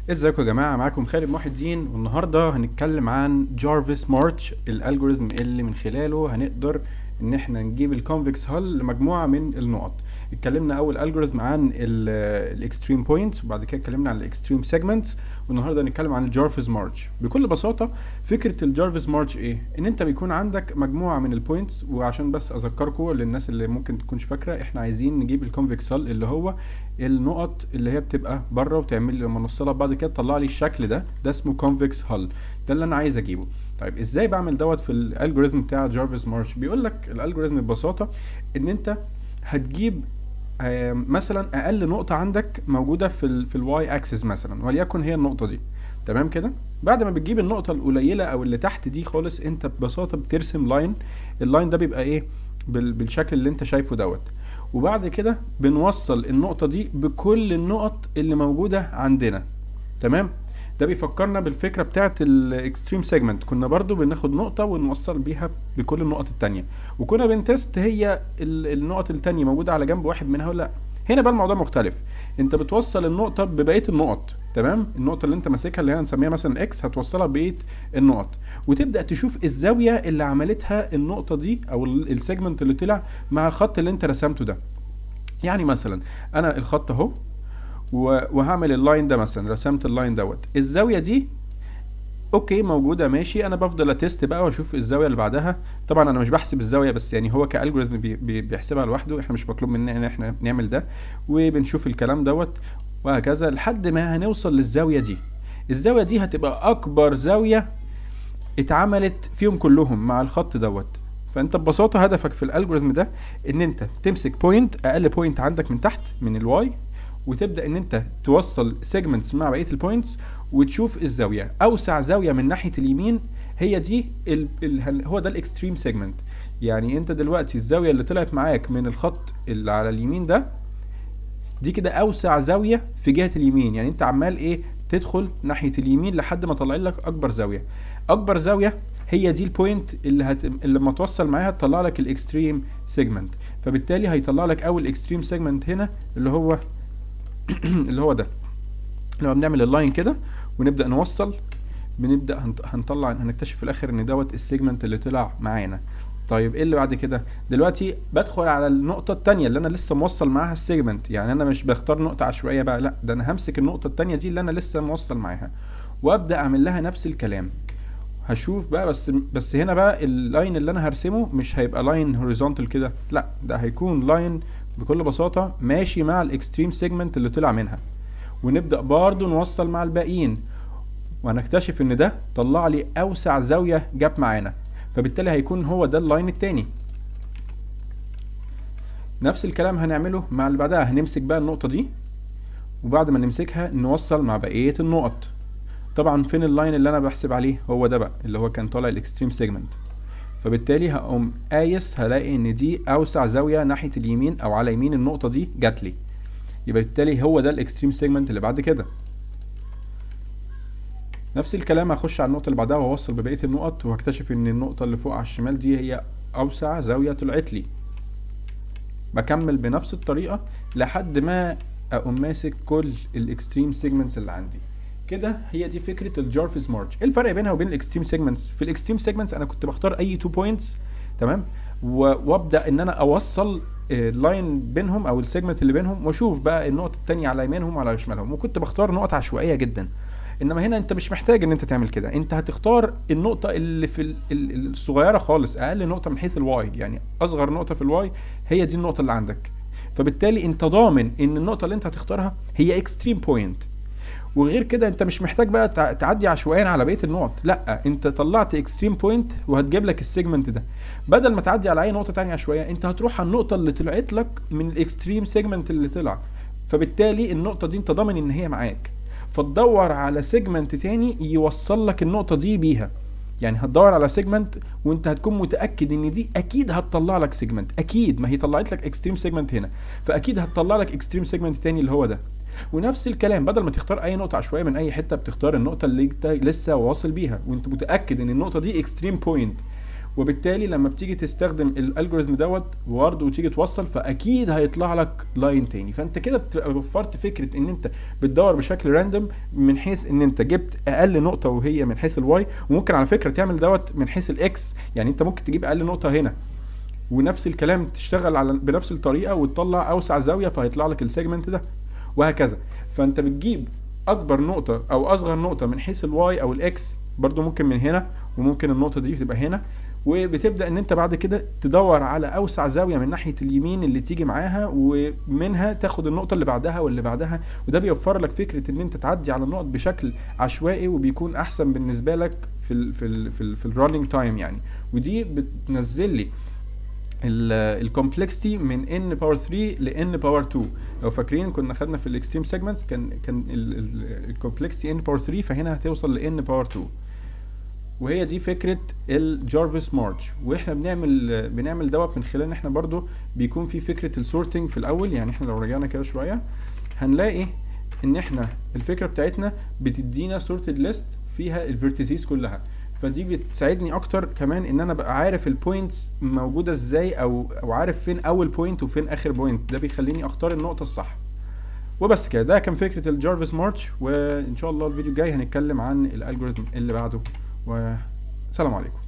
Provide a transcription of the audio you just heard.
ازيكم يا جماعه معاكم خالد محي الدين والنهارده هنتكلم عن جارفيس مارش الالجوريزم اللي من خلاله هنقدر ان احنا نجيب الكونفكس هال لمجموعه من النقط اتكلمنا اول الجوريزم عن الاكستريم بوينتس وبعد كده اتكلمنا عن الاكستريم سيجمنتس والنهارده هنتكلم عن الجارفيس مارش بكل بساطه فكره الجارفيس مارش ايه ان انت بيكون عندك مجموعه من البوينتس وعشان بس اذكركم للناس اللي ممكن تكونش فاكره احنا عايزين نجيب الكونفكس هال اللي هو النقط اللي هي بتبقى بره وتعمل لما نوصلها بعد كده تطلع لي الشكل ده ده اسمه كونفكس هال ده اللي انا عايز اجيبه طيب ازاي بعمل دوت في الالجوريزم بتاع جارفيس مارش بيقول لك الالجوريزم ببساطه ان انت هتجيب مثلا اقل نقطه عندك موجوده في ال في الواي اكسس مثلا وليكن هي النقطه دي تمام كده بعد ما بتجيب النقطه القليله او اللي تحت دي خالص انت ببساطه بترسم لاين اللاين ده بيبقى ايه بالشكل اللي انت شايفه دوت وبعد كده بنوصل النقطة دي بكل النقط اللي موجودة عندنا تمام ده بيفكرنا بالفكرة بتاعت الاكستريم سيجمنت كنا برضو بناخد نقطة ونوصل بيها بكل النقط التانية وكنا بنتست هي النقط التانية موجودة على جنب واحد منها ولا لا هنا بقى الموضوع مختلف انت بتوصل النقطة ببقية النقط تمام النقطة اللي انت ماسكها اللي هي هنسميها مثلا اكس هتوصلها ببقية النقط وتبدأ تشوف الزاوية اللي عملتها النقطة دي او السيجمنت اللي طلع مع الخط اللي انت رسمته ده يعني مثلا انا الخط اهو وهعمل اللاين ده مثلا رسمت اللاين دوت الزاوية دي اوكي موجودة ماشي انا بفضل اتست بقى واشوف الزاوية اللي بعدها طبعا انا مش بحسب الزاوية بس يعني هو كالجوريزم بي بي بيحسبها لوحده احنا مش مطلوب مننا ان احنا نعمل ده وبنشوف الكلام دوت وهكذا لحد ما هنوصل للزاوية دي الزاوية دي هتبقى اكبر زاوية اتعملت فيهم كلهم مع الخط دوت فانت ببساطة هدفك في الالجوريزم ده ان انت تمسك بوينت اقل بوينت عندك من تحت من الواي وتبدا ان انت توصل سيجمنتس مع بقيه البوينتس وتشوف الزاويه اوسع زاويه من ناحيه اليمين هي دي ال ال هو ده الاكستريم سيجمنت يعني انت دلوقتي الزاويه اللي طلعت معاك من الخط اللي على اليمين ده دي كده اوسع زاويه في جهه اليمين يعني انت عمال ايه تدخل ناحيه اليمين لحد ما طلع لك اكبر زاويه اكبر زاويه هي دي البوينت اللي هت... اللي لما توصل معاها تطلع لك الاكستريم سيجمنت فبالتالي هيطلع لك اول اكستريم سيجمنت هنا اللي هو اللي هو ده لما بنعمل اللاين كده ونبدا نوصل بنبدا هنطلع هنكتشف في الاخر ان دوت السيجمنت اللي طلع معانا طيب ايه اللي بعد كده دلوقتي بدخل على النقطة التانية اللي انا لسه موصل معاها السيجمنت يعني انا مش بختار نقطة عشوائية بقى لا ده انا همسك النقطة التانية دي اللي انا لسه موصل معاها وابدا اعمل لها نفس الكلام هشوف بقى بس بس هنا بقى اللاين اللي انا هرسمه مش هيبقى لاين هوريزونتال كده لا ده هيكون لاين بكل بساطة ماشي مع الاكستريم سيجمنت اللي طلع منها ونبدأ برضو نوصل مع الباقيين وهنكتشف ان ده طلع لي اوسع زاوية جاب معانا فبالتالي هيكون هو ده اللاين التاني نفس الكلام هنعمله مع اللي بعدها هنمسك بقى النقطة دي وبعد ما نمسكها نوصل مع بقية النقط طبعا فين اللاين اللي انا بحسب عليه هو ده بقى اللي هو كان طالع الاكستريم سيجمنت فبالتالي هقوم قايس هلاقي ان دي اوسع زاويه ناحيه اليمين او على يمين النقطه دي جات لي يبقى بالتالي هو ده الاكستريم سيجمنت اللي بعد كده نفس الكلام هخش على النقطه اللي بعدها واوصل ببقيه النقط وهكتشف ان النقطه اللي فوق على الشمال دي هي اوسع زاويه طلعت لي بكمل بنفس الطريقه لحد ما اقوم ماسك كل الاكستريم سيجمنتس اللي عندي كده هي دي فكره الجارفيس مارش ايه الفرق بينها وبين الاكستريم سيجمنتس في الاكستريم سيجمنتس انا كنت بختار اي تو بوينتس تمام وابدا ان انا اوصل اللاين بينهم او السيجمنت اللي بينهم واشوف بقى النقط التانية على يمينهم وعلى شمالهم وكنت بختار نقط عشوائيه جدا انما هنا انت مش محتاج ان انت تعمل كده انت هتختار النقطه اللي في الصغيره خالص اقل نقطه من حيث الواي يعني اصغر نقطه في الواي هي دي النقطه اللي عندك فبالتالي انت ضامن ان النقطه اللي انت هتختارها هي اكستريم بوينت وغير كده انت مش محتاج بقى تعدي عشوائيا على بقيه النقط لا انت طلعت اكستريم بوينت وهتجيب لك السيجمنت ده بدل ما تعدي على اي نقطه تانية عشوائيه انت هتروح على النقطه اللي طلعت لك من الاكستريم سيجمنت اللي طلع فبالتالي النقطه دي انت ضامن ان هي معاك فتدور على سيجمنت تاني يوصل لك النقطه دي بيها يعني هتدور على سيجمنت وانت هتكون متاكد ان دي اكيد هتطلع لك سيجمنت اكيد ما هي طلعت لك اكستريم سيجمنت هنا فاكيد هتطلع لك اكستريم سيجمنت تاني اللي هو ده ونفس الكلام بدل ما تختار اي نقطه عشوائيه من اي حته بتختار النقطه اللي انت لسه واصل بيها وانت متاكد ان النقطه دي اكستريم بوينت وبالتالي لما بتيجي تستخدم الالجوريزم دوت برضه وتيجي توصل فاكيد هيطلع لك لاين تاني فانت كده بتبقى وفرت فكره ان انت بتدور بشكل راندوم من حيث ان انت جبت اقل نقطه وهي من حيث الواي وممكن على فكره تعمل دوت من حيث الاكس يعني انت ممكن تجيب اقل نقطه هنا ونفس الكلام تشتغل على بنفس الطريقه وتطلع اوسع زاويه فهيطلع لك السيجمنت ده وهكذا فانت بتجيب اكبر نقطه او اصغر نقطه من حيث الواي او الاكس برضو ممكن من هنا وممكن النقطه دي تبقى هنا وبتبدا ان انت بعد كده تدور على اوسع زاويه من ناحيه اليمين اللي تيجي معاها ومنها تاخد النقطه اللي بعدها واللي بعدها وده بيوفر لك فكره ان انت تعدي على النقط بشكل عشوائي وبيكون احسن بالنسبه لك في ال في ال في, ال في الرننج تايم يعني ودي بتنزل لي الكومبلكسيتي من ان باور 3 لان باور 2 لو فاكرين كنا خدنا في الاكستريم سيجمنتس كان كان الكومبلكسيتي ان باور 3 فهنا هتوصل لان باور 2 وهي دي فكره الجارفيس مارش واحنا بنعمل بنعمل دوت من خلال ان احنا برضو بيكون في فكره السورتنج في الاول يعني احنا لو رجعنا كده شويه هنلاقي ان احنا الفكره بتاعتنا بتدينا سورتد ليست فيها الفيرتيسيز كلها فدي بتساعدني اكتر كمان ان انا ابقى عارف البوينتس موجوده ازاي او او عارف فين اول بوينت وفين اخر بوينت ده بيخليني اختار النقطه الصح وبس كده ده كان فكره الجارفيس مارش وان شاء الله الفيديو الجاي هنتكلم عن الالجوريثم اللي بعده والسلام عليكم